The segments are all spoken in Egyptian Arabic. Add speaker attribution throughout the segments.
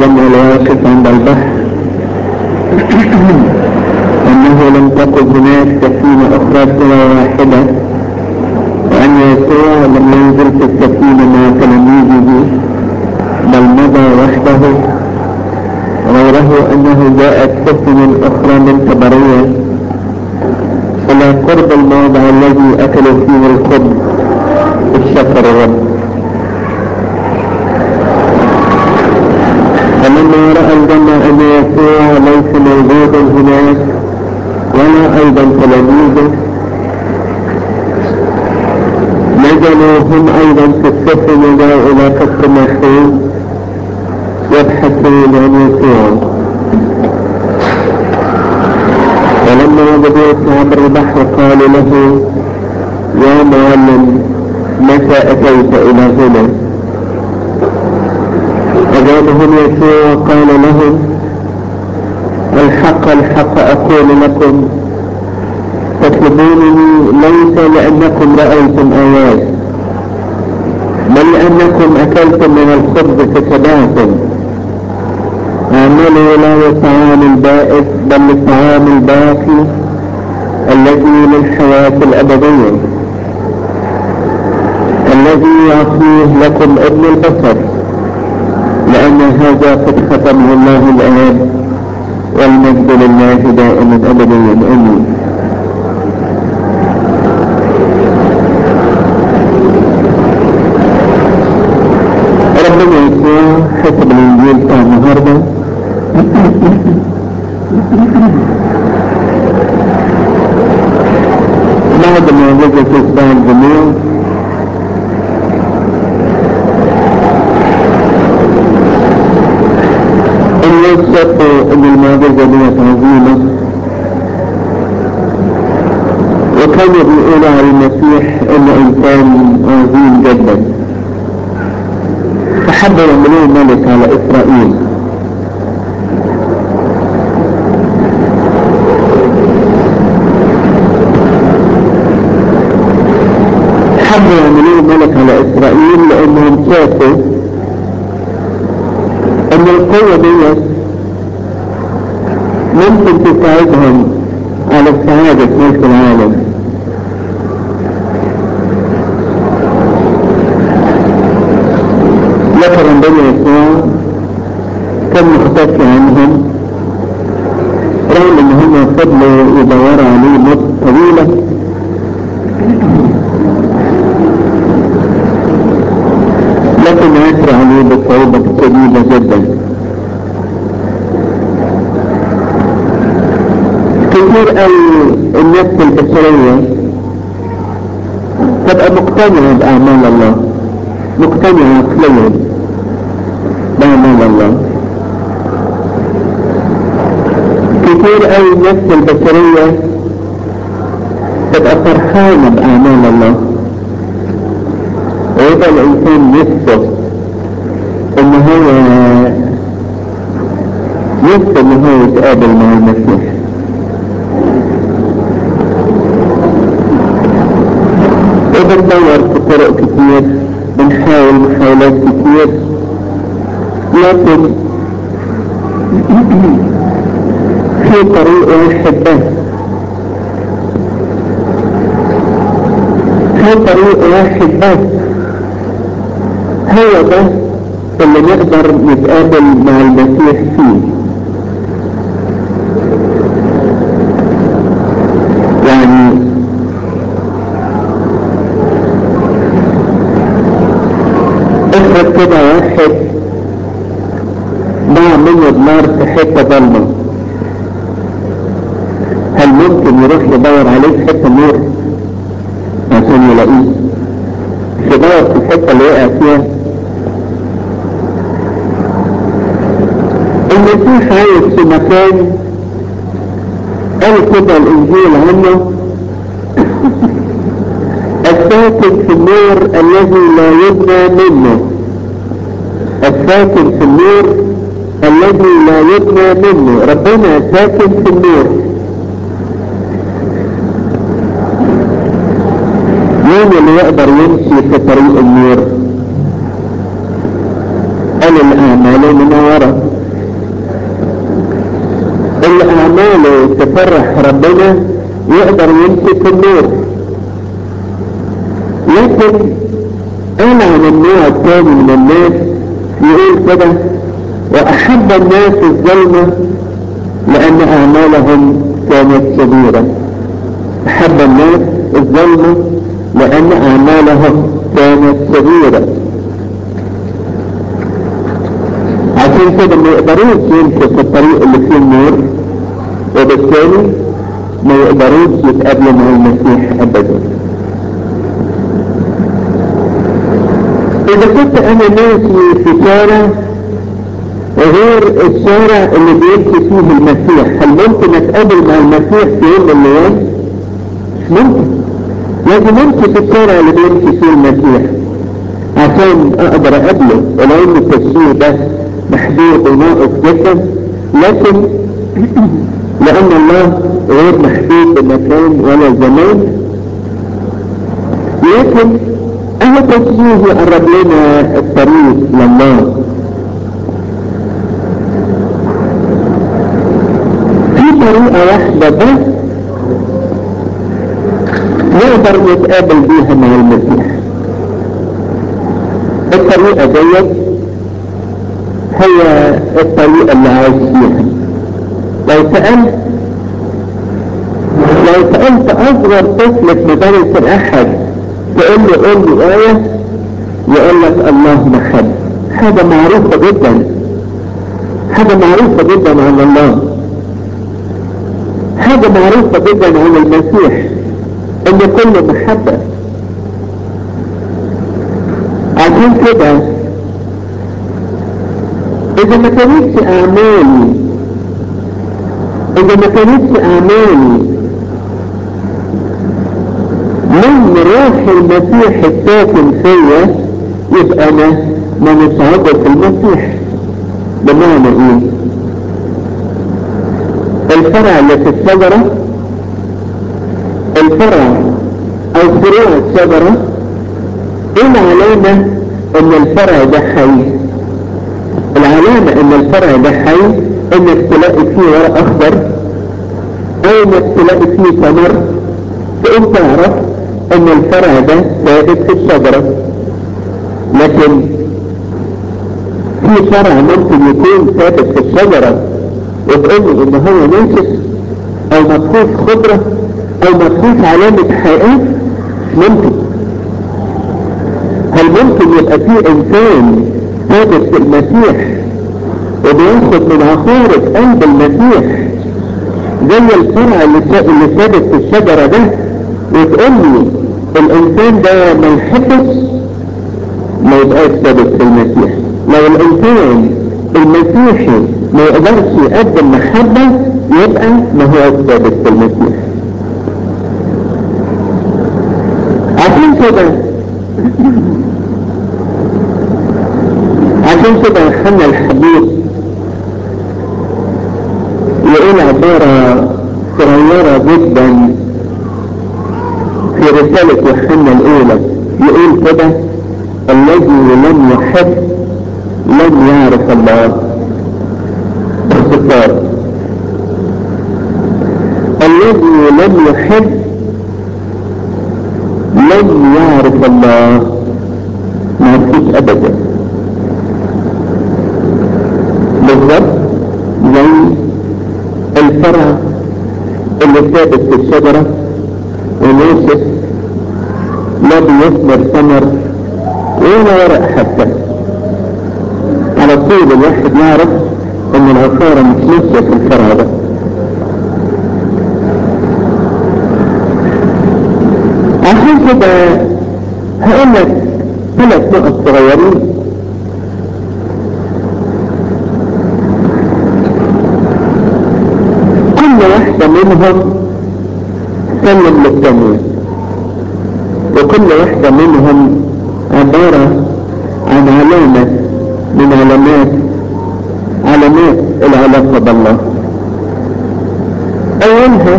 Speaker 1: الجمع الواقف عند البحر أنه لم تكن هناك سفينة أخرى سوى واحدة وأن يسوع لم ينزل في السفينة مع تلاميذه بل مضى وحده غيره أنه جاءت سفن أخرى من طبرية إلى قرب الموضع الذي أكلوا فيه الخبز الشكر الرب فلما رأى الجمع أن يسوع ليس موجودا هناك ولا أيضا تلاميذه نزلوا هم أيضا في السفن وجاءوا إلى كفر محمود يبحثون عن يسوع ولما وجدوا في عبر البحر قالوا له يا معلم متى أتيت إلى هنا أجابهم يسوع وقال لهم الحق الحق أقول لكم تطلبونني ليس لأنكم رأيتم آيات بل لأنكم أكلتم من الخبز فتبعتم اعملوا لا للطعام البائس بل للطعام الباقي الذي للحياة الأبدية الذي يعطيه لكم ابن البشر لأن هذا قد ختمه الله الآب والمجد لله دائما أبديا آمين ربنا يسوع حسب الإنجيل بتاع النهارده بعد ما وجدت إصبع الجميع الناس شافوا ان المعجزة ديت عظيمة وكانوا بيقولوا على المسيح انه انسان عظيم جدا فحبوا يعملوه ملك على اسرائيل حبوا يعملوه ملك على اسرائيل لانهم شافوا ان القوة ديت ممكن تساعدهم على سعادة ملك العالم لكن ربنا يسوع كان مختفي عنهم رغم ان هم فضلوا يدوروا عليه مدة طويلة لكن عثر عليه بصعوبة شديدة جدا كثير قوي النفس البشرية تبقى مقتنعة بأعمال الله مقتنعة عقليا بأعمال الله كثير قوي النفس البشرية تبقى فرحانة بأعمال الله ويبقى الإنسان نفسه إن هو نفسه إن هو يتقابل مع المسيح وبندور في طرق كتير بنحاول محاولات كتير لكن في طريق واحد بس في طريق واحد بس هو ده اللي نقدر نتقابل مع المسيح فيه يعني افرض كده واحد ضاع منه دمار في حته ضلمه هل ممكن يروح يدور عليه في حته نور عشان يلاقيه مش يدور في الحته اللي وقع فيها المسيح عايش في مكان قال كده الانجيل عنه الساكن في النور الذي لا يبنى منه الساكن في النور الذي لا يبنى منه ربنا ساكن في النور مين اللي يقدر يمشي في طريق النور قال الأعمال المنورة يفرح ربنا يقدر يمشي في النور لكن قال عن النوع الثاني من الناس يقول كده وأحب الناس الظلمة لأن أعمالهم كانت كبيرة أحب الناس الظلمة لأن أعمالهم كانت كبيرة عشان كده ما يقدروش يمشوا في الطريق اللي فيه النور وبالتالي ما يقدروش يتقابلوا مع المسيح أبدا إذا كنت أنا ماشي في شارع غير الشارع اللي بيمشي فيه المسيح هل ممكن أتقابل مع المسيح في يوم من الأيام؟ مش ممكن لازم امشي في الشارع اللي بيمشي فيه المسيح عشان اقدر اقابله ولو ان التشبيه ده محدود وناقص جدا لكن لان الله غير محدود بمكان ولا زمان لكن اهو تشبيه يقرب لنا الطريق لله في طريقة واحدة بس نقدر نتقابل بيها مع المسيح الطريقة ديت هي الطريقة اللي عايش فيها لو سألت لو سألت أصغر طفل في مدارس الأحد تقول له قول لي آية يقول لك الله محب حاجة معروفة جدا حاجة معروفة جدا عن الله حاجة معروفة جدا عن المسيح ان كل محبة عشان كده اذا ما كانتش اعمالي اذا ما كانتش اعمالي من روح المسيح الساكن فيا يبقى انا ما متعبد في المسيح بمعنى ايه الفرع اللي في الشجره الفرع او فروع الشجرة ايه العلامة ان الفرع ده حي العلامة ان الفرع ده حي انك تلاقي فيه ورق اخضر او انك تلاقي فيه ثمر تقوم تعرف ان الفرع ده ثابت في الشجرة لكن في فرع ممكن يكون ثابت في الشجرة وتقول ان هو ناشف او مفهوش خضرة او مفهوش علامة حياة ممكن هل ممكن يبقى في انسان ثابت في المسيح وبياخد من عقارب قلب المسيح زي الفرع اللي ثابت في الشجرة ده وتقول لي الانسان ده ما يحبش ما يبقاش ثابت في المسيح لو الانسان المسيحي ما يقدرش يقدم محبة يبقى ما هو ثابت في المسيح عشان كده عشان كده يوحنا الحبيب يقول عبارة صغيرة جدا في رسالة يوحنا الأولى يقول كده الذي لم يحب لم يعرف الله باختصار الذي لم يحب لن يعرف الله ما يعرفوش ابدا بالظبط زي الفرع اللي ثابت في الشجرة وناشف لا بيثمر ثمر ولا ورق حتى على طول الواحد يعرف ان العصارة مش ماشية في الفرع ده عشان كده هقول لك ثلاث نقط صغيرين كل واحدة منهم سلم للثانية وكل واحدة منهم عبارة عن علامة من علامات علامات العلاقة بالله أولها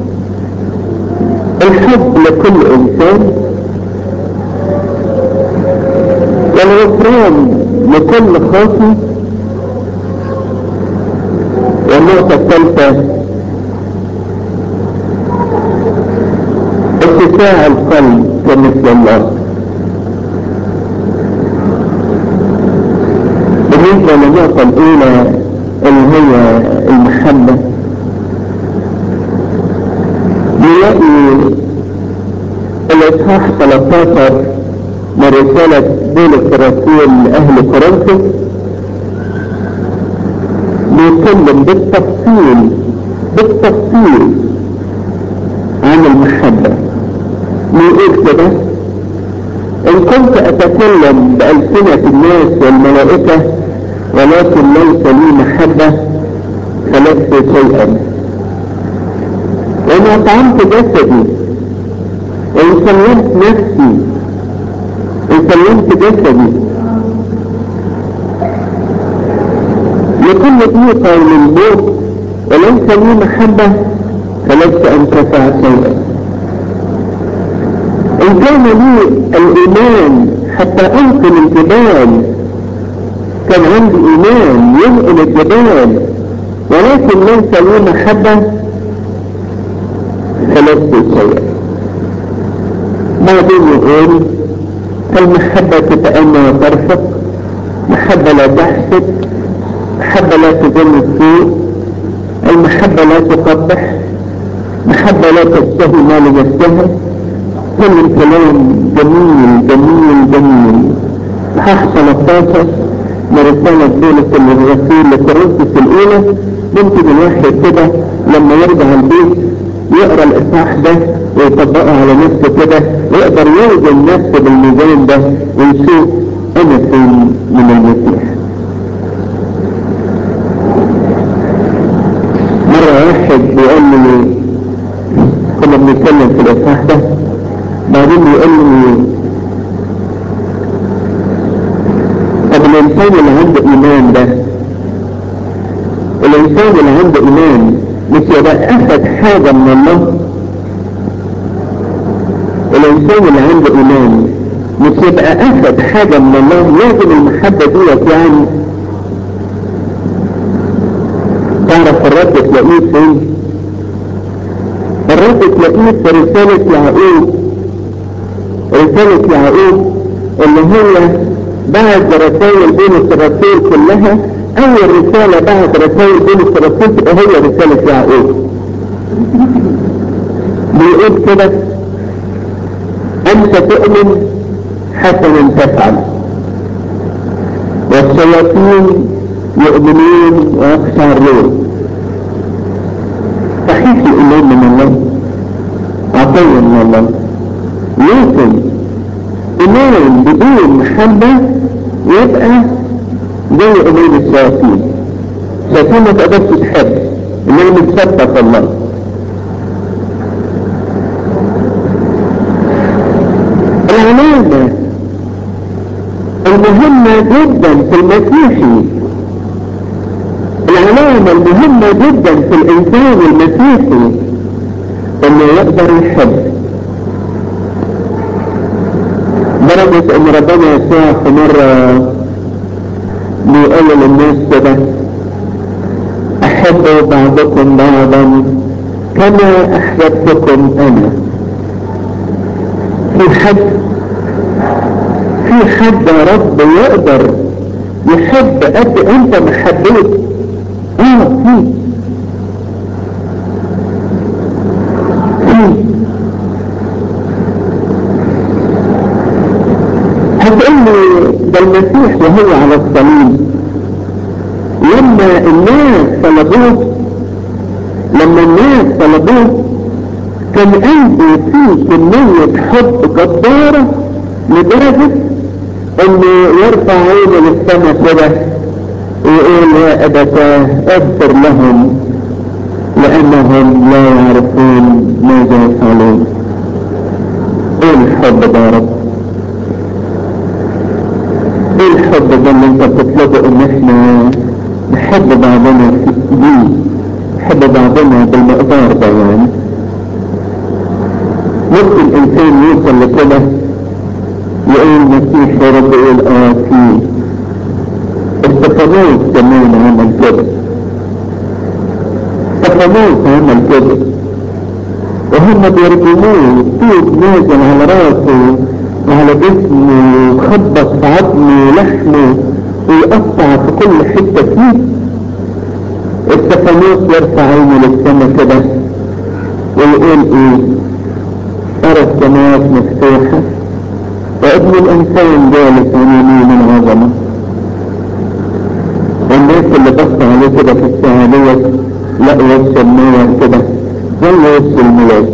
Speaker 1: الحب لكل إنسان والغفران لكل خاطئ والنقطة الثالثة اتساع القلب كمثل الله بالنسبة للنقطة الأولى اللي هي المحبة نلاقي الإصحاح 13 من رسالة بولس الرسول لأهل كورنثوس بيتكلم بالتفصيل بالتفصيل عن المحبة بيقول كده إن كنت أتكلم بألسنة الناس والملائكة ولكن ليس لي محبة فلست شيئا وإن أطعمت جسدي وإن سلمت نفسي إن سلمت جسدي لكل ضيقة من موت وليس لي محبة فلست أنتفع شيئا إن كان لي الإيمان حتى أنقل الجبال كان عندي إيمان ينقل الجبال ولكن ليس لي محبة فلست شيئا بعدين يقول المحبة تتأنى وترفق محبة لا تحسد محبة لا تظن السوء المحبة لا تقبح محبة لا تشتهي ما لنفسها كل الكلام جميل جميل جميل صحاح 13 من رسالة بولس الرسول لكورنثوس الأولى ممكن الواحد كده لما يرجع البيت يقرا الإصحاح ده ويطبقه على نفسه كده ويقدر يوزن نفسه بالميزان ده ويشوف أنا فين من المسيح مرة واحد بيقول لي كنا بنتكلم في الإصحاح ده بعدين بيقول لي طب الإنسان اللي عنده إيمان ده الإنسان اللي عنده إيمان مش يبقى أخذ حاجة من الله الإنسان اللي عنده إيمان مش يبقى أخذ حاجة من الله لازم المحبة ديت يعني تعرف الرد تلاقيه فين الرد تلاقيه في رسالة يعقوب رسالة يعقوب اللي هي بعد رسائل بولس الرسول كلها أول رسالة بعد رسائل بولس الرسول تبقى هي رسالة يعقوب بيقول كده أنت تؤمن حسنا تفعل والشياطين يؤمنون ويخشعرون صحيح الإيمان من الله عطية من الله لكن إيمان بدون محبة يبقى زي إيمان الشياطين الشياطين ما تقدرش تحب إنها متثبتة في الله العلامة المهمة جدا في المسيحي العلامة المهمة جدا في الإنسان المسيحي إنه يقدر يحب درجة إن ربنا يسوع في مرة بيقول للناس كده أحبوا بعضكم بعضا كما أحببتكم أنا في حد في حد يا رب يقدر يحب قد انت ما حبيت اه في في هتقول لي ده المسيح وهو على الصليب لما الناس طلبوه لما الناس طلبوه كان قلبي فيه كمية حب جبارة لدرجة انه يرفع عينه للسماء كده ويقول يا ابتاه اغفر لهم لانهم لا يعرفون ماذا يفعلون ايه الحب ده يا رب ايه الحب ده اللي انت بتطلبه ان احنا نحب بعضنا بيه نحب بعضنا بالمقدار ده يعني ممكن انسان يوصل لكده يقول المسيح يا رب يقول اه في استفانوس كمان عمل كده استفانوس عمل كده وهم بيرجموه طوب نازل على راسه وعلى جسمه وخبط في عظمه ولحمه ويقطع في كل حتة فيه استفانوس يرفع عينه للسماء كده ويقول ايه ارى السماوات مفتوحة وابن الانسان جالس عن يمين العظمة والناس اللي بصوا عليه كده في الساعة ديت لقوا وش النور كده زي وش الملاك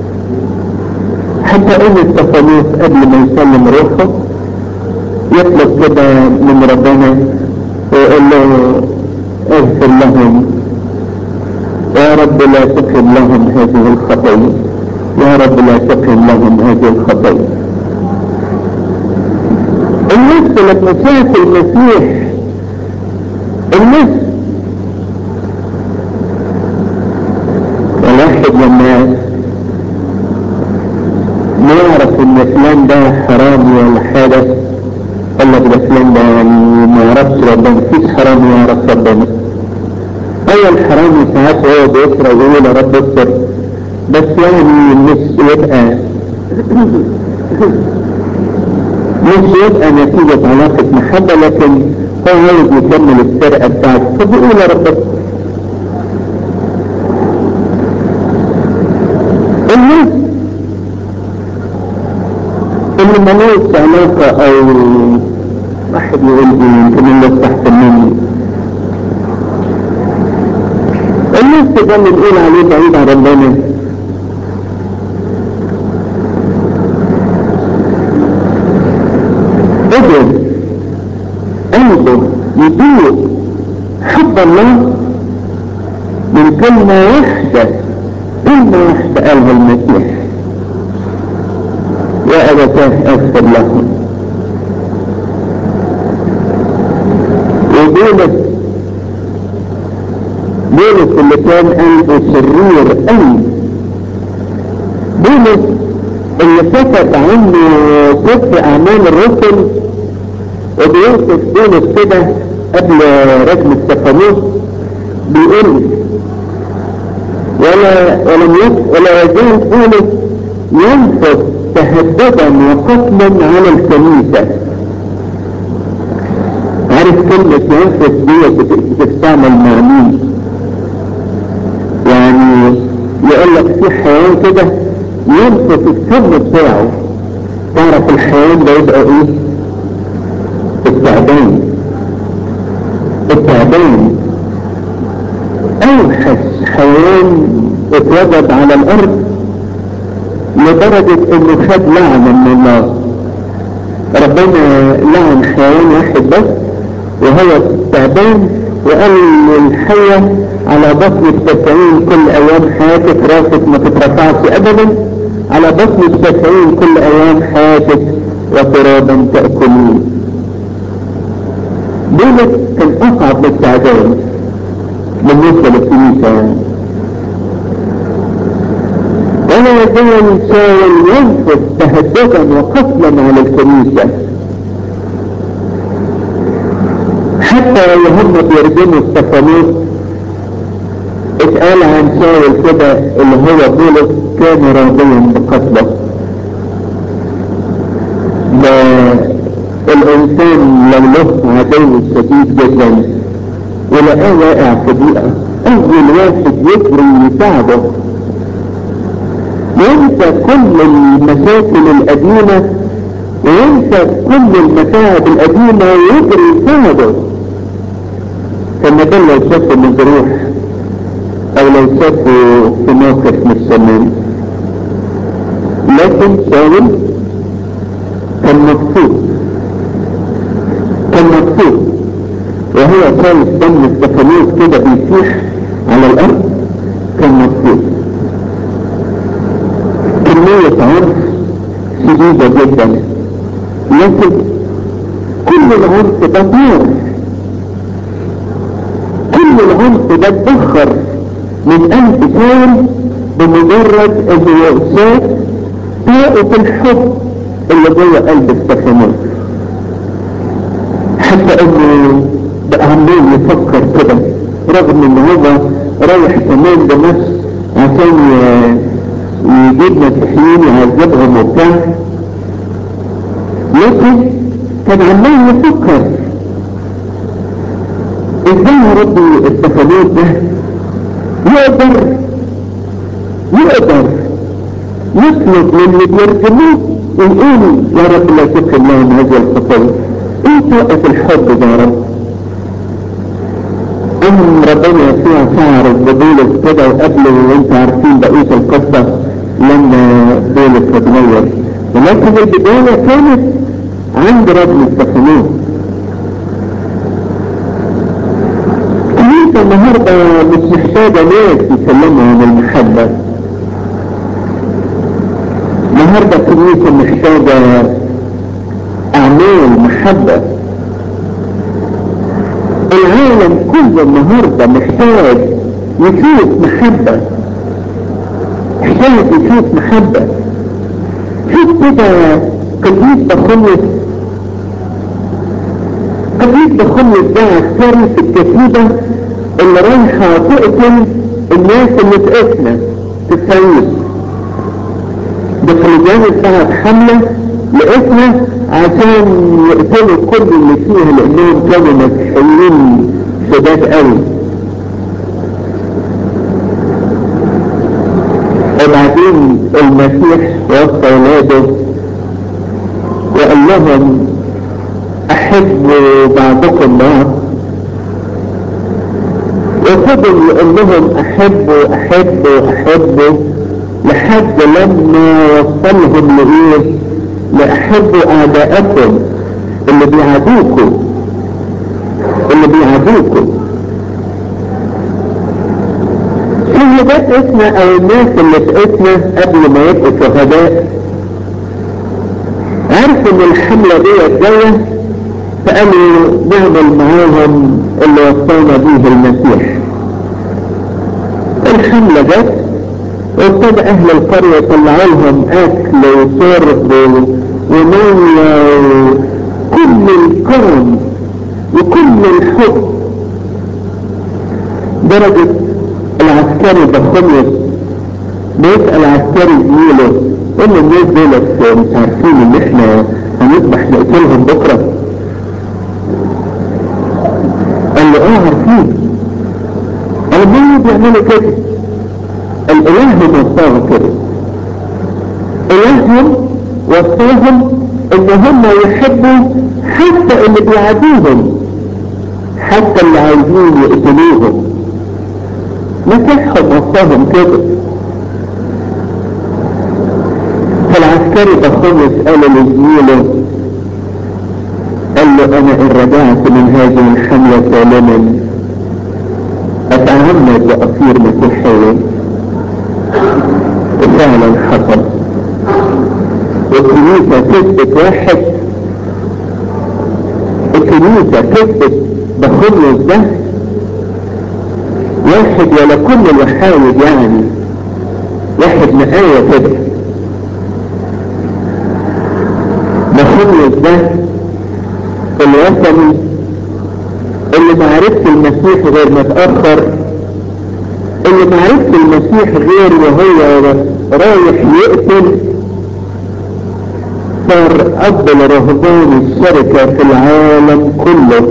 Speaker 1: حتى ان استفانوس قبل ما يسلم روحه يطلب كده من ربنا ويقول له اغفر لهم يا رب لا تقم لهم هذه الخطية يا رب لا تقم لهم هذه الخطية النفس لما شاف المسيح النفس الواحد لما ما يعرف ان فلان ده حرامي ولا حاجة قال لك ده فلان ده يعني ما يعرفش ربنا مفيش حرامي يعرف ربنا اول حرامي ساعات هو بيسرق ويقول يا رب استر بس يعني مش يبقى مش يبقى نتيجة علاقة محبة لكن هو عايز يكمل السرقة بتاعته فبيقول يا رب استر الناس اللي ملوش علاقة او واحد يقول لي يمكن اللي تحت مني الناس ده اللي نقول عليه بعيد عن ربنا قدر قلبه يدوق حب الله من كلمة واحدة كلمة واحدة قالها المسيح يا أبتاه أغفر لهم وبولس بولس اللي كان قلبه شرير قوي بولس اللي سكت عنه كتب أعمال الرسل وبيوصف بولس كده قبل رجل السفانوس بيقول ولا ولم يك ولا يزال بولس ينفذ تهددا وقتلا على الكنيسة عارف كلمة ينفذ دي بتستعمل مع مين يعني يقول لك في حيوان كده ينفذ السم بتاعه تعرف الحيوان ده يبقى ايه التعبان التعبان اوحش حيوان اتوجد على الارض لدرجة انه خد لعنة من الله ربنا لعن حيوان واحد بس وهو التعبان وقال للحية على بطنك تسعين كل ايام حياتك راسك ما تترفعش ابدا على بطنك تسعين كل ايام حياتك وترابا تأكلون دولت كان اصعب من التعبان بالنسبة للكنيسة يعني ولا يزال شاول ينفذ تهددا وقتلا على الكنيسة حتى وهم بيرجموا استفانوس اتقال عن شاول كده اللي هو بولس كان راضيا بقتله ده الانسان لو له عدو شديد جدا ولقاه واقع في ضيقه اول واحد يجري يساعده ينسى كل المشاكل القديمة وينسى كل المتاعب القديمة ويجري يساعده كما ده لو شافه مجروح او لو شافه في موقف مش تمام لكن شاول كان مبسوط كان مبسوط وهو شايف دم السفنوس كده بيسيح على الارض كان مبسوط كمية عنف شديدة جدا لكن كل العنف ده نار كل العنف ده اتبخر من قلب شاول بمجرد انه شاف طاقة الحب اللي جوه قلب السفنوس حتى انه بقى عمال يفكر كده رغم ان هو رايح كمان دمشق عشان يجيب مسيحيين يعذبهم وبتاع لكن كان عمال يفكر ازاي يا ربي التفانوس ده يقدر يقدر يطلب من اللي بيرجموه ويقول يا رب لا تكن لهم هذه الخطيه ايه طاقة الحب ده يا رب ان ربنا يسوع شعر بولس كده وقبله وانت عارفين بقية القصة لما بولس اتغير ولكن البداية كانت عند رب السفنون كنيسة النهاردة مش محتاجة ناس يتكلموا عن المحبة النهاردة كنيسة محتاجة أعمال محبة العالم كله النهاردة محتاج يشوف محبة محتاج يشوف محبة شوف كده قديس بخلص قديس بخلص ده عسكري في الكتيبة اللي رايحة تقتل الناس اللي في اسمه في الصعيد بفلجان بعت حملة لاسمه عشان يقتلوا كل اللي فيها لانهم كانوا مسيحيين شداد قوي وبعدين المسيح وسط اولاده وقال لهم احبوا بعضكم بعض وفضل يقول لهم احبوا احبوا احبوا لحد لما وصلهم لايه لاحبوا اعداءكم اللي بيعادوكم اللي بيعادوكم شهادات اسمه او الناس اللي في اسمه قبل ما يبقوا شهداء عرفوا ان الحملة دي جاية فقالوا نعمل معاهم اللي وصلنا بيه المسيح الحملة جت وابتدى اهل القرية طلعوا لهم اكل وشرب ومية وكل الكرم وكل الحب درجة العسكري بخلص بيسأل عسكري زميله قال له الناس دولت مش عارفين ان احنا هنذبح نقتلهم بكرة قال له اه عارفين قال ليه بيعملوا كده الاله وصاهم كده الههم وصاهم ان هم يحبوا حتى اللي بيعادوهم حتى اللي عايزين يقتلوهم مسيحهم وصاهم كده فالعسكري بخلص قال لزميله قال له انا ان رجعت من هذه الحملة سالما اتعمد واصير مسيحيا وفعلا حصل الكنيسة تثبت واحد الكنيسة تثبت بخلص ده واحد ولا كل الوحايد يعني واحد نقاية كده بخلص ده الوثني اللي معرفة المسيح غير متأخر اللي معرفة المسيح غير وهو رايح يقتل صار أب لرهبان الشركة في العالم كله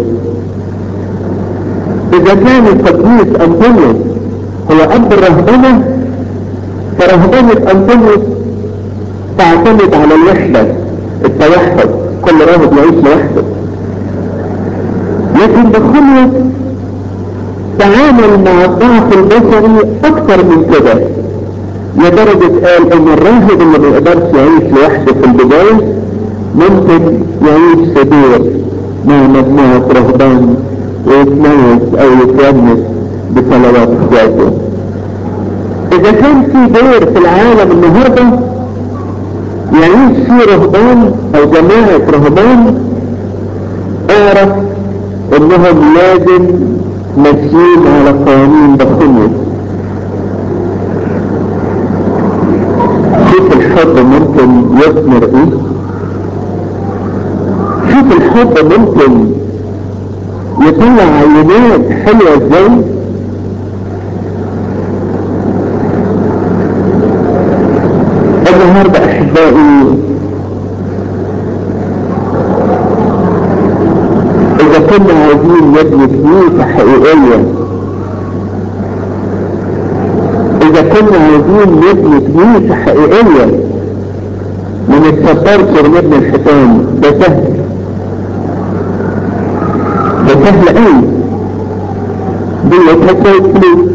Speaker 1: إذا كان القديس أنطونيوس هو أب الرهبنة فرهبنة أنطونيوس تعتمد على الوحدة التوحد كل راهب يعيش لوحده لكن بخلص تعامل مع الضعف البشري أكثر من كده لدرجة قال ان الراهب اللي ما يقدرش يعيش لوحده في البداية ممكن يعيش في دور مع مجموعة رهبان ويتميز او يتونس بصلوات اخواته اذا كان في دور في العالم النهاردة يعيش فيه رهبان او جماعة رهبان اعرف انهم لازم ماشيين على قوانين بخلص شوف الحب ممكن يثمر ايه شوف الحب ممكن يطلع عينات حلوة ازاي النهارده احبائي اذا كنا عايزين نبني كنيسه حقيقيه اذا كنا عايزين نبني كنيسه حقيقيه ما نتكبرش ونبني الحيطان ده سهل ده سهل قوي دي تسوي فلوس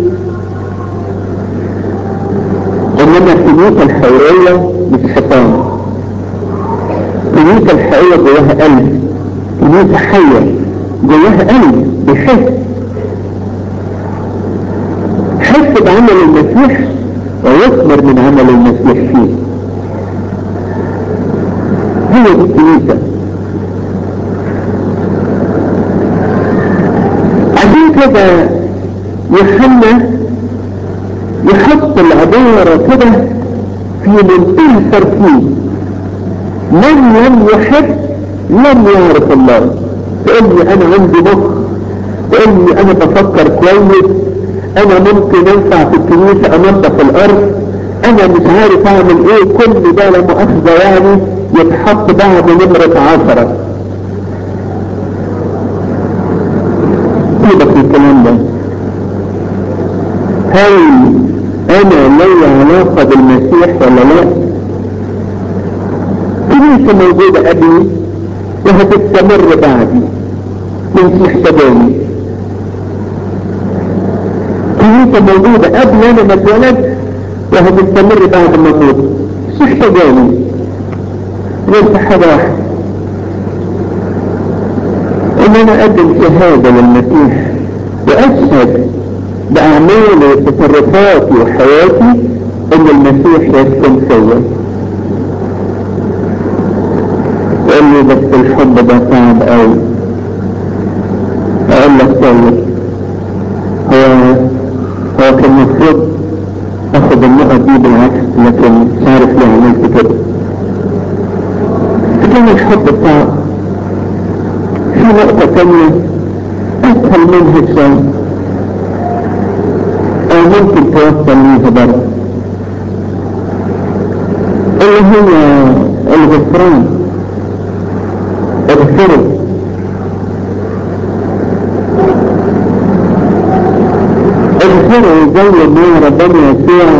Speaker 1: انما الكنيسه الحقيقيه مش حيطان الكنيسه الحقيقيه جواها قلب كنيسه حيه جواها قلب بيحس حس بعمل المسيح ويثمر من عمل المسيح فيه هي دي الكنيسه عشان كده يوحنا يحط العبارة كده في منتهى التركيز من لم يحب لم يعرف الله تقول لي انا عندي مخ تقول لي انا بفكر كويس انا ممكن انفع في الكنيسة انظف الارض انا مش عارف اعمل ايه كل ده لا مؤاخذة يعني يتحط بعد نمرة عشرة سيبك من الكلام ده هل انا لي علاقة بالمسيح ولا لا كنيسة موجودة قبلي وهتستمر بعدي مش محتاجاني كنيسة موجودة قبل انا ما اتولد وهتستمر بعد ما اموت مش محتاجاني غير في حاجة واحدة ان انا اقدم شهادة للمسيح واشهد باعمالي وتصرفاتي وحياتي ان المسيح يسكن فيا يقول لي بس الحب ده صعب قوي اقول لك طيب هو هو كان المفروض اخد النقط دي بالعكس لكن مش عارف ليه عملت كده كان الحب صعب في نقطة تانية اسهل منها شوية او ممكن توصل ليها برضه اللي هي الغفران اغفروا اغفروا زي ما ربنا يسوع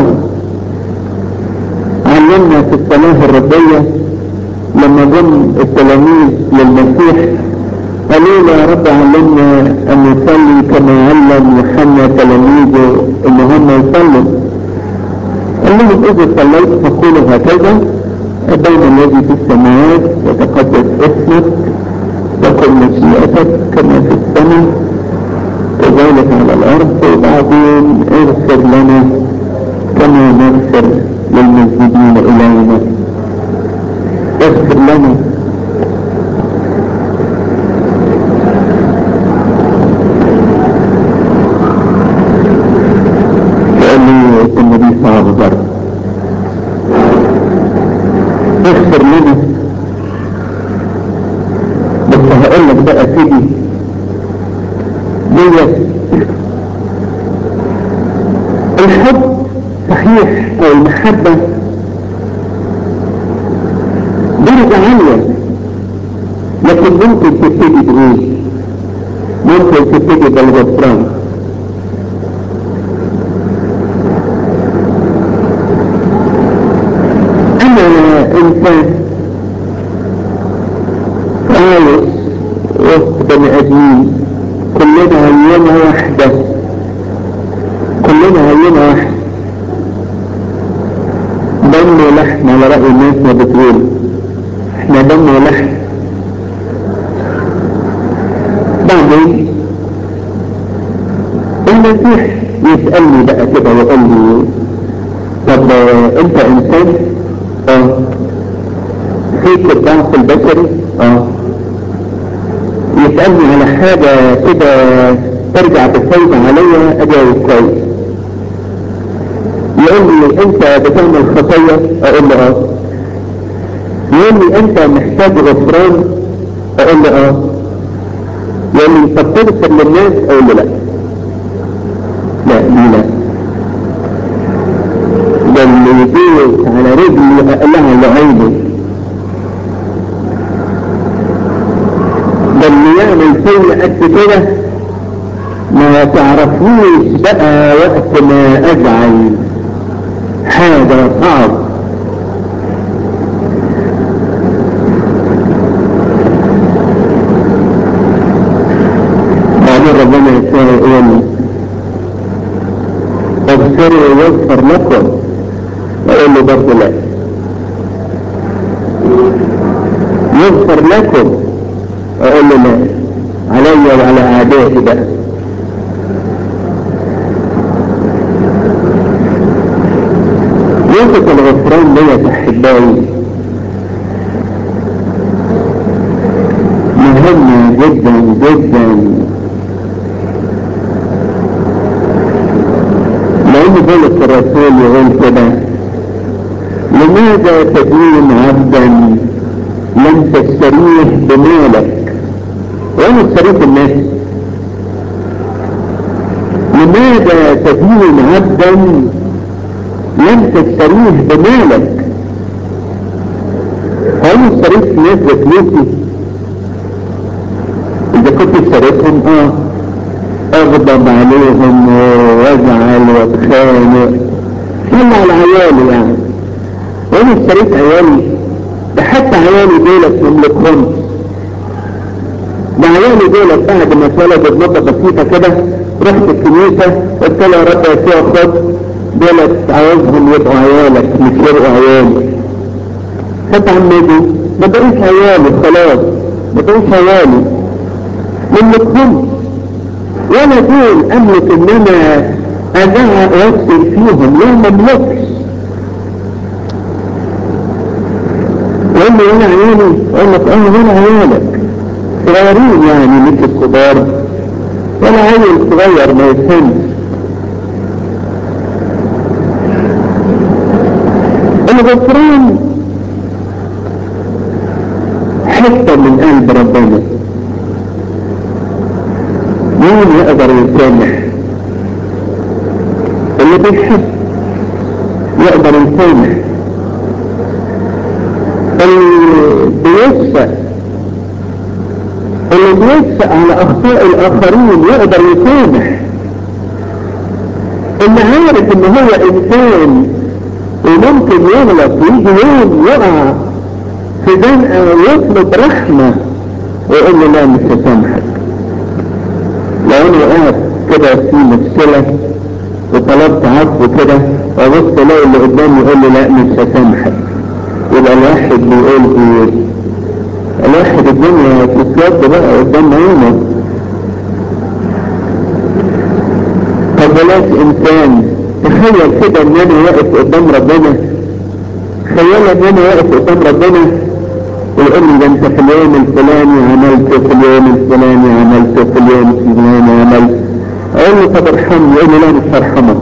Speaker 1: علمنا في الصلاة الربية لما جم التلاميذ للمسيح قالوا له يا رب علمنا ان نصلي كما علم يوحنا تلاميذه ان هم يصلوا قال لهم اذا صليت فقولوا هكذا ابانا الذي في السماوات يتقدس اسمك تكن مشيئتك كما في السماء كذلك على الارض وبعدين اغفر لنا كما نغفر للمسجدين الينا اغفر لنا صعب برضه اغفر لنا بس هقول لك بقى سيدي ديت الحب صحيح او المحبة درجة عالية لكن ممكن تبتدي بايه؟ ممكن تبتدي بالغفران انسان خالص وسط بني ادمين كلنا عينة واحدة كلنا عينة واحدة دم ولحم على رأي الناس ما بتقول احنا دم ولحم بعدين المسيح يسألني بقى كده ويقول لي طب انت انسان اه فيك الضعف البشري اه يسألني على حاجة كده ترجع بالفايدة عليا اجاوب كويس يقول لي انت بتعمل خطية اقول له اه يقول لي انت محتاج غفران اقول له اه يقول لي طب تغفر للناس اقول له لا لا ليه لا ده اللي يجي البيت على رجل اقلها لعينه ده اللي يعمل فيا قد كده ما تعرفوش بقى وقت ما اجعل حاجة صعب بعدين ربنا يقول اغفروا ويغفر لكم ويقول له برضه لا يغفر لكم اقول له لا علي وعلى اعدائي بقى نقطة الغفران ديت احبائي مهمة جدا جدا لأن بولس الرسول يقول كده لماذا تدين عبدا لم تشتريه بمالك وانا اشتريت الناس لماذا تدين عبدا لم تشتريه بمالك وانا اشتريت ناس بفلوسي اذا كنت اشتريتهم اه اغضب عليهم وازعل واتخانق كل على عيالي يعني وانا اشتريت عيالي ده حتى عيالي دولت مملكهم ده عيالي دولت بعد ما اتولدوا بنقطة بسيطة كده رحت الكنيسة قلت له يا رب يسوع خد دولت عاوزهم يبقوا عيالك مش يبقوا عيالي فتعمدوا ما بقوش عيالي خلاص ما بقوش عيالي مملكهم وانا دول املك ان انا ازعق وافصل فيهم لا مملكش يقول لي وانا عيالي اقول لك اه وانا عيالك صغيرين يعني مش الكبار ولا عيل صغير ما يفهمش الغفران حتة من قلب ربنا مين يقدر يسامح اللي بيحب يقدر يسامح اللي بيشفق اللي بيشفق على اخطاء الاخرين يقدر يسامح اللي عارف ان هو انسان وممكن يغلط ويجي يوم يقع في زنقه ويطلب رحمه ويقول له لا مش هسامحك لو انا وقعت كده في مشكله وطلبت عفو كده وابص الاقي اللي قدامي يقول لي لا مش هسامحك يبقى الواحد بيقول ايه الواحد الدنيا تتوضى بقى قدام عينه طب بلاش انسان تخيل كده ان انا واقف قدام ربنا تخيل ان انا واقف قدام ربنا ويقول لي ده انت في اليوم الفلاني عملت في اليوم الفلاني عملت في اليوم الفلاني عملت اقول له طب ارحمني يقول لي لا مش هرحمك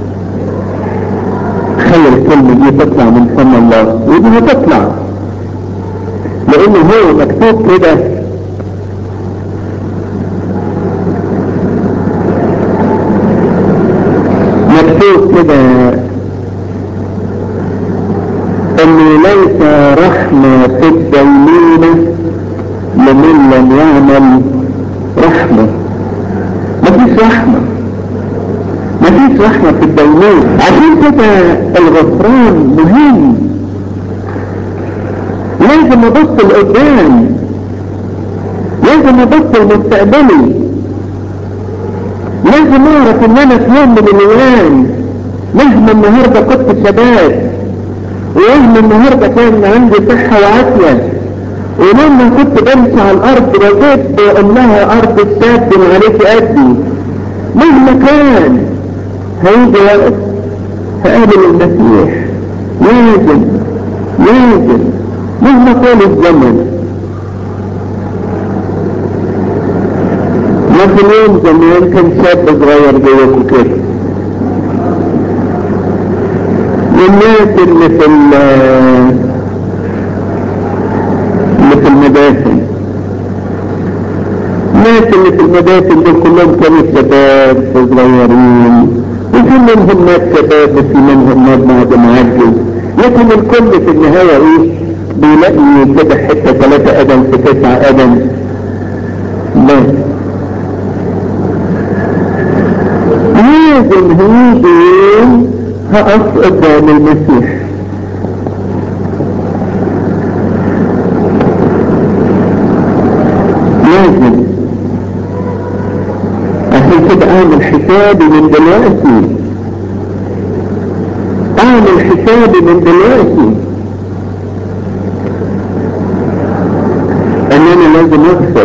Speaker 1: تخيل الكلمة دي تطلع من فم الله ودي هتطلع لان هو مكتوب كده مكتوب كده ان ليس رحمة في الدينونة لمن لم يعمل رحمة مفيش رحمة مفيش رحمة في الدينونة عشان كده الغفران مهم لازم ابص لقدام لازم ابص لمستقبلي لازم اعرف ان انا في يوم من الايام مهما النهارده كنت شباب ومهما النهارده كان عندي صحه وعافيه ومهما كنت بمشي على الارض وجدت بقول لها ارض الشاب عليك قدي مهما كان هيجي وقت هقابل المسيح لازم لازم مهما طال الزمن لكن يوم زمان كان شاب صغير جواكوا كده والناس اللي في اللي في المدافن الناس اللي في المدافن دول كلهم كانوا شباب صغيرين وفي منهم ناس شباب وفي منهم ناس بعد ما عجز لكن الكل في النهاية ايه بيلاقي كده حتة ثلاثة ادم في تسعة ادم بس لازم هيجي يوم هقف قدام المسيح لازم عشان كده اعمل حسابي من دلوقتي اعمل حسابي من دلوقتي ان انا لازم اغفر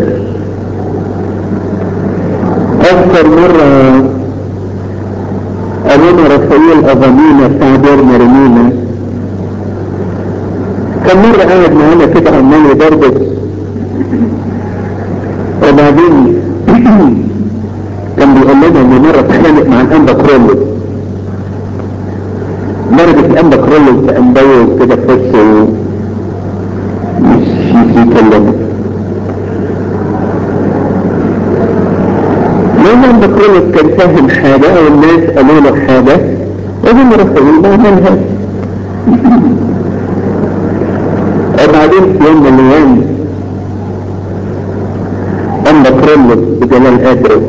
Speaker 1: اذكر مرة ابونا رفايل اغانينا بتاع دير مرمينا كان مرة قاعد معانا كده عمال يدردش وبعدين كان بيقول لنا ان مرة اتخانق مع الانبا كرولوس درجة الانبا كرولوس بقى مبوز كده في وشه مش مش يكلمه لما الانبا كان فاهم حاجة او الناس قالوا له حاجة وابن رسول ما عملها وبعدين في يوم من الايام أما كرولوس بجلال قدره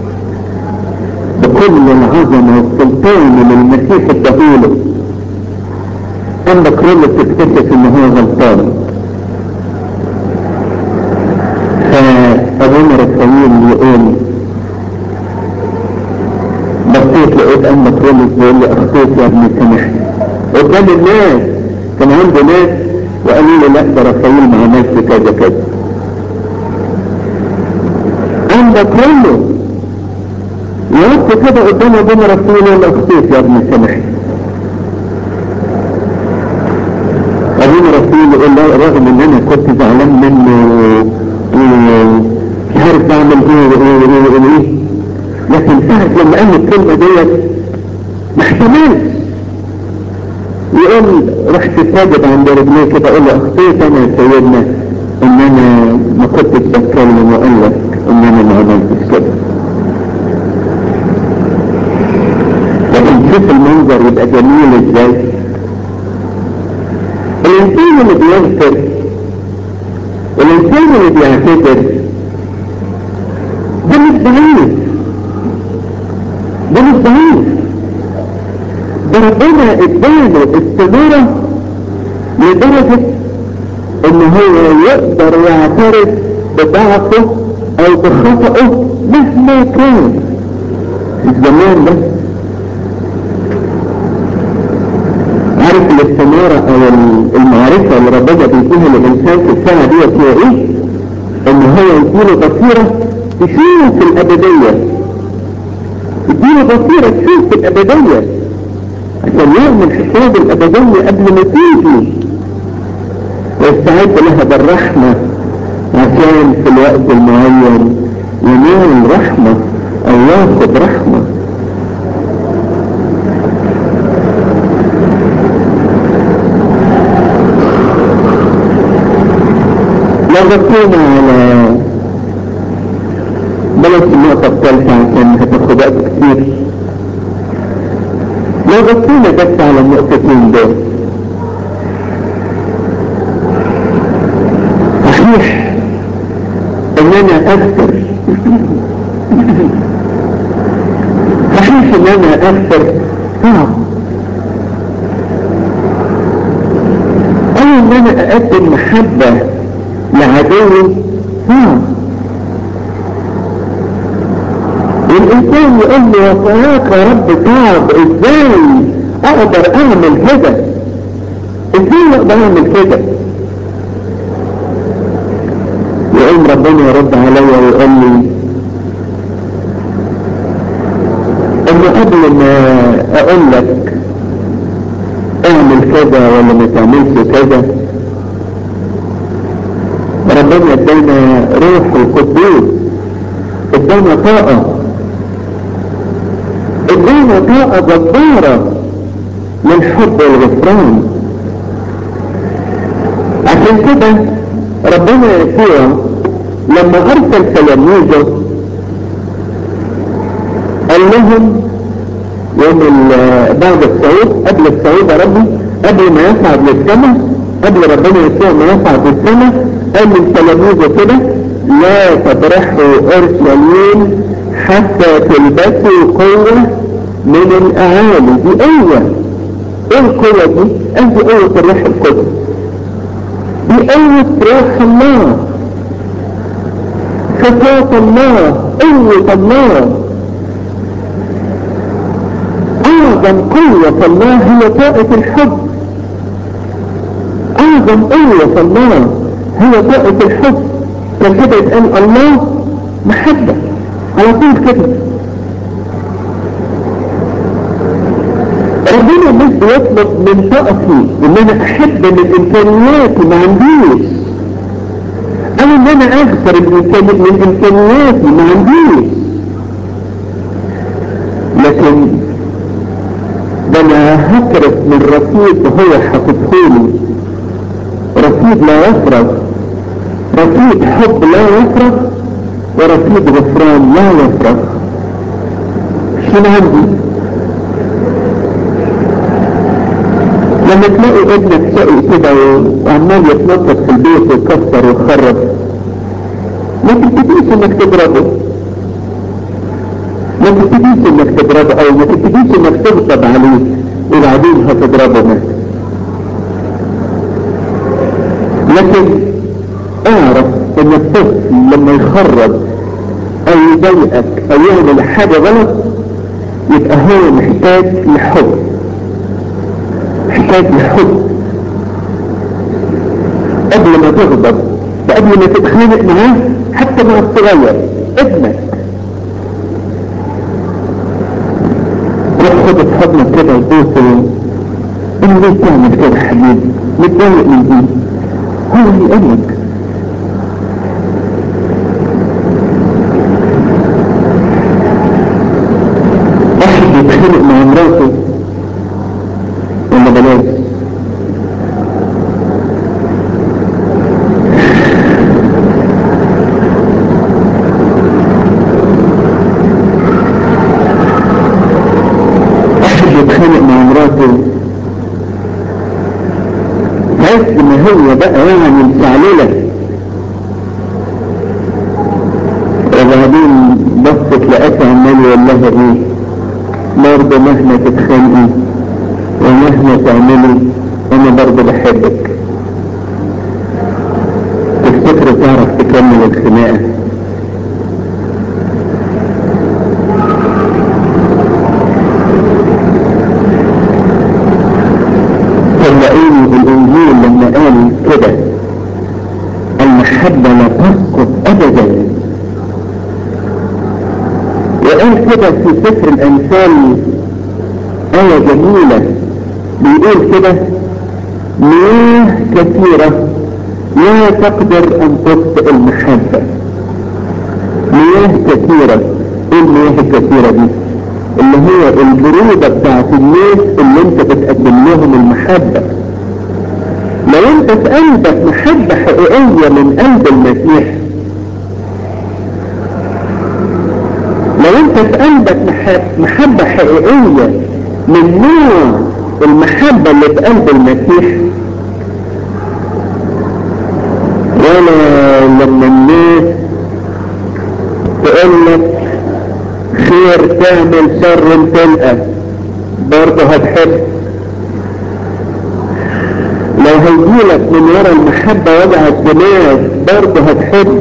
Speaker 1: بكل العظمة والسلطان من المسيح اداهوله أما كرولوس اكتشف ان هو غلطان فأبونا رسائيل يقول بصيت لقيت أما كرولوس بيقول لي أخطيت يا ابني سامحني قدام الناس كان عنده ناس وقالوا لي لا ده رسائيل ما عملش كذا كذا عند كله يوقف كده قدام ابونا رسول الله اخطيت يا ابن سامحني ابونا رسول يقول لا رغم ان انا كنت زعلان منه ومش عارف اعمل ايه وايه وايه وايه لكن ساعة لما قال الكلمة ديت ما احتملش يقول رحت ساجد عند رجليه كده اقول له اخطيت انا يا سيدنا ان انا ما كنتش بتكلم واقول لك ان انا ما عملتش كده لكن شوف المنظر يبقى جميل ازاي الانسان اللي بيغفر الانسان اللي بيعتذر ده مش ضعيف ده مش ضعيف ده ربنا اداله استمارة لدرجة ان هو يقدر يعترف بضعفه او بخطئه مهما كان الزمان ده عارف الاستمارة او المعرفة اللي ربنا بيديها للانسان في السنة دي هي ايه ان هو يديله بصيرة تشوف الابدية يديله بصيرة تشوف الابدية عشان يعمل حساب الابدية قبل ما تيجي ويستعد لها بالرحمة عشان في الوقت المعين ينال رحمة او ياخد رحمة لو بصينا على بلاش النقطة الثالثة عشان هتاخد وقت كتير لو بصينا بس على النقطتين دول صحيح ان انا اغفر صحيح ان انا اغفر صعب او ان انا اقدم محبة لعدوي صعب والانسان يقول لي وصاك يا رب صعب ازاي اقدر اعمل كده ازاي اقدر اعمل كده يقوم ربنا يرد عليا ويقول لي انه قبل ما اقول لك اعمل كذا ولا ما تعملش كذا ربنا ادانا روح القدوس ادانا طاقة ادانا طاقة جبارة للحب والغفران عشان كده ربنا يسوع لما ارسل تلاميذه قال لهم يا يوم بعد الصعود قبل الصعود يا ربي قبل ما يصعد للسماء قبل ربنا يسوع ما يصعد للسماء قال للتلاميذ كده لا تبرحوا اورشليم حتى تلبسوا قوة من الاعالي دي قوة ايه القوة دي؟ قال دي قوة الروح القدس دي قوة روح الله صفات الله قوة الله أعظم قوة في الله هي طاقة الحب أعظم قوة في الله هي طاقة الحب كان كده يتقال الله محبة على طول كده ربنا مش بيطلب من طاقتي ان انا احب من امكانياتي ما عنديش او ان انا اغفر من امكانياتي ما عنديش لكن ده انا هكرف من رصيد هو حاططهولي رصيد لا يفرغ رصيد حب لا يفرغ ورصيد غفران لا يفرغ شنو عندي لما تلاقي ابنك شقي كده وعمال يتنطط في البيت ويكسر ويخرب ما تبتديش انك تضربه ما تبتديش انك تضربه او ما تبتديش انك تغضب عليه وبعدين هتضربه مثلا لكن اعرف ان الطفل لما يخرب او يضايقك او يعمل حاجة غلط يبقى هو محتاج لحب محتاج لحب قبل ما تغضب وقبل ما تتخانق معاه حتى مع الصغير ابنك روح خد في حضنك كده وبوسه انا ليه تعمل كده حبيبي متضايق من دي هو اللي ابنك واحد بيتخانق مع مراته ولا بلاش واحد بيتخانق مع مراته تحس ان هي بقى يعني مستعللة وبعدين بصت لقيتها عمال يقول لها ايه برضه مهما تتخانقي ومهما تعملي انا برضه بحبك تفتكر تعرف تكمل الخناقة صدقوني الانجيل لما قال كده المحبة لا تسقط ابدا وقال كده في سفر الامثال آية جميلة بيقول كده مياه كثيرة لا تقدر ان تطفئ المحبة مياه كثيرة ايه المياه الكثيرة دي اللي هي البرودة بتاعت الناس اللي انت بتقدم لهم المحبة لو انت في قلبك محبة حقيقية من قلب المسيح لو انت في قلبك محب- محبة حقيقية من نوع المحبة اللي في قلب المسيح ولا لما الناس تقول لك خير تعمل شر تلقى برضه هتحب لو هيجيلك من ورا المحبة وجع الدماغ برضه هتحب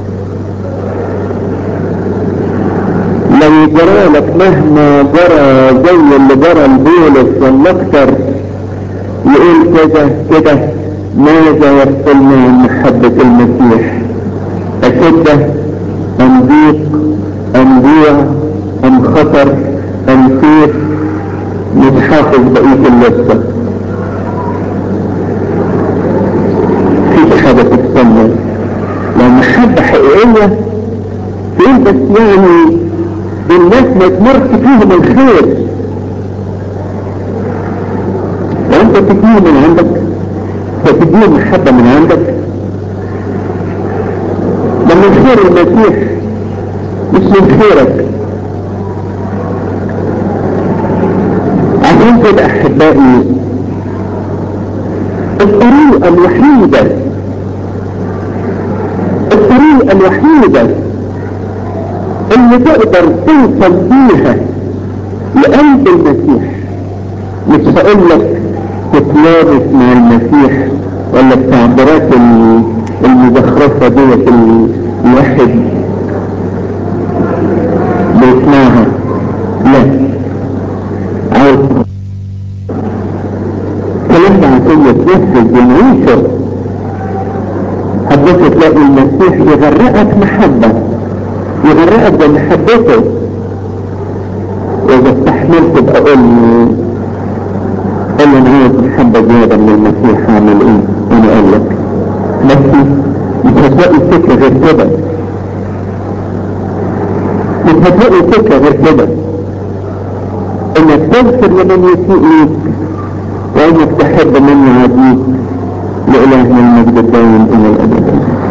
Speaker 1: لو جرالك مهما جرى زي اللي جرى البولس ولا اكتر يقول كذا كده ماذا يفصلنا عن محبة المسيح أشدة أم ضيق أم جوع أم خطر أم سيف مش حافظ بقية اللسة مفيش حاجة تتسمى لو محبة حقيقية تقول بس يعني الناس ما تمرش فيهم الخير وانت تديه من عندك فتديه محبة من عندك ده من خير المسيح مش من خيرك عشان كده احبائي الطريقة الوحيدة الطريقة الوحيدة اللي تقدر توصل بيها لقلب المسيح مش هقول لك تتلابس مع المسيح ولا التعبيرات المزخرفة ديت الواحد بيسمعها لا عاوز الكلام ده عشان يتنفذ ونعيشه حضرتك تلاقي المسيح يغرقك محبة يغرقك بمحبته واذا استحملت تبقى قول قول انا عايز محبة زيادة من المسيح هعمل ايه وانا اقول لك بس مش هتلاقي سكة غير كده مش هتلاقي سكة غير كده انك تغفر لمن يسيء ليك وانك تحب من يعاديك لإلهنا المجد الدائم الى الابد